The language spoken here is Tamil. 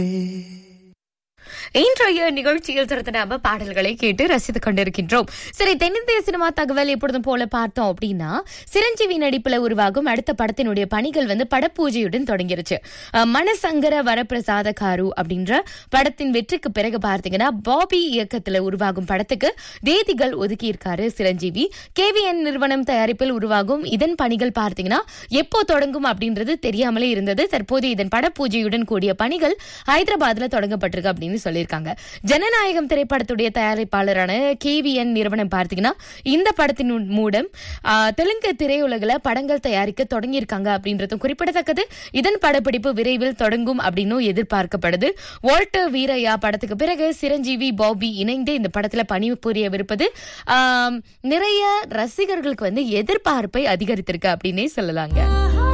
இன்றைய நிகழ்ச்சியில் திறத்த நாம பாடல்களை கேட்டு ரசித்துக் கொண்டிருக்கின்றோம் சரி தென்னிந்திய சினிமா தகவல் எப்பொழுதும் போல பார்த்தோம் அப்படின்னா சிரஞ்சீவி நடிப்புல உருவாகும் அடுத்த படத்தினுடைய பணிகள் வந்து படப்பூஜையுடன் தொடங்கிருச்சு அஹ், மனசங்கர வரப்பிரசாத காரு அப்படின்ற படத்தின் வெற்றிக்கு பிறகு பார்த்தீங்கன்னா பாபி இயக்கத்துல உருவாகும் படத்துக்கு தேதிகள் ஒதுக்கி இருக்காரு சிரஞ்சீவி கேவிஎன் நிறுவனம் தயாரிப்பில் உருவாகும் இதன் பணிகள் பார்த்தீங்கன்னா எப்போ தொடங்கும் அப்படின்றது தெரியாமலே இருந்தது தற்போது இதன் படப்பூஜையுடன் கூடிய பணிகள் ஹைதராபாத்ல தொடங்கப்பட்டிருக்கு அப்படின்னு சொல்லியிருக்காங்க ஜனநாயகம் திரைப்படத்துடைய தயாரிப்பாளரான கேவிஎன் நிறுவனம் பார்த்தீங்கன்னா இந்த படத்தின் மூலம் ஆ, தெலுங்கு திரையுலகில் படங்கள் தயாரிக்க தொடங்கியிருக்காங்க அப்படின்றதும் குறிப்பிடத்தக்கது இதன் படப்பிடிப்பு விரைவில் தொடங்கும் அப்படின்னும் எதிர்பார்க்கப்படுது வால்டர் வீரையா படத்துக்கு பிறகு சிரஞ்சீவி பாபி இணைந்து இந்த படத்துல பணிபுரியவிருப்பது ஆம், நிறைய ரசிகர்களுக்கு வந்து எதிர்பார்ப்பை அதிகரித்திருக்கு அப்படின்னே சொல்லலாங்க